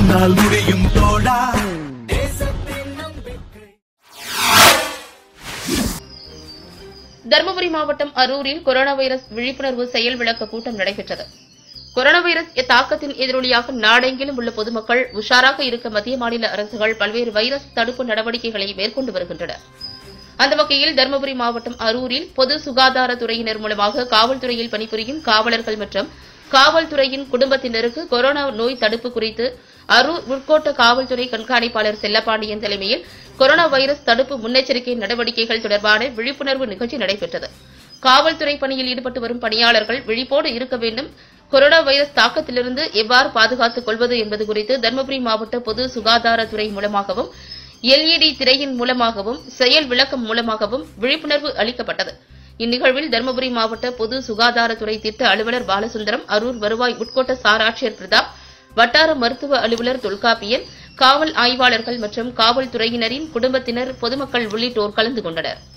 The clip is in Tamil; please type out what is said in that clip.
உன்னால் முடியும் தோழா தருமபுரி மாவட்டம் அரூரில் கொரோனா வைரஸ் விழிப்புணர்வு செயல் விளக்க கூட்டம் நடைபெற்றது கொரோனா வைரஸ் தாக்கத்தின் எதிரொலியாக நாடெங்கிலும் உள்ள பொதுமக்கள் உஷாராக இருக்க மத்திய மாநில அரசுகள் பல்வேறு வைரஸ் தடுப்பு நடவடிக்கைகளை மேற்கொண்டு வருகின்றன அந்த வகையில் தருமபுரி மாவட்டம் அரூரில் பொது சுகாதாரத்துறையினர் மூலமாக காவல்துறையில் பணிபுரியும் காவலர்கள் மற்றும் காவல்துறையின் குடும்பத்தினருக்கு கொரோனா நோய் தடுப்பு குறித்து அரூர் உட்கோட்ட காவல்துறை கண்காணிப்பாளர் செல்லப்பாண்டியன் தலைமையில் கொரோனா வைரஸ் தடுப்பு முன்னெச்சரிக்கை நடவடிக்கைகள் தொடர்பான விழிப்புணர்வு நிகழ்ச்சி நடைபெற்றது காவல்துறை பணியில் ஈடுபட்டு வரும் பணியாளர்கள் விழிப்போடு இருக்க வேண்டும் கொரோனா வைரஸ் தாக்கத்திலிருந்து எவ்வாறு பாதுகாத்துக் கொள்வது என்பது குறித்து தருமபுரி மாவட்ட பொது சுகாதாரத்துறை மூலமாகவும் எல்இடி திரையின் மூலமாகவும் செயல் விளக்கம் மூலமாகவும் விழிப்புணர்வு அளிக்கப்பட்டது இந்நிகழ்வில் தருமபுரி மாவட்ட பொது சுகாதாரத்துறை திட்ட அலுவலர் பாலசுந்தரம் அரூர் வருவாய் உட்கோட்ட சார் ஆட்சியர் பிரதாப் வட்டார மருத்துவ அலுவலர் தொல்காப்பியன் காவல் ஆய்வாளர்கள் மற்றும் காவல்துறையினரின் குடும்பத்தினர் பொதுமக்கள் உள்ளிட்டோர் கலந்து கொண்டனர்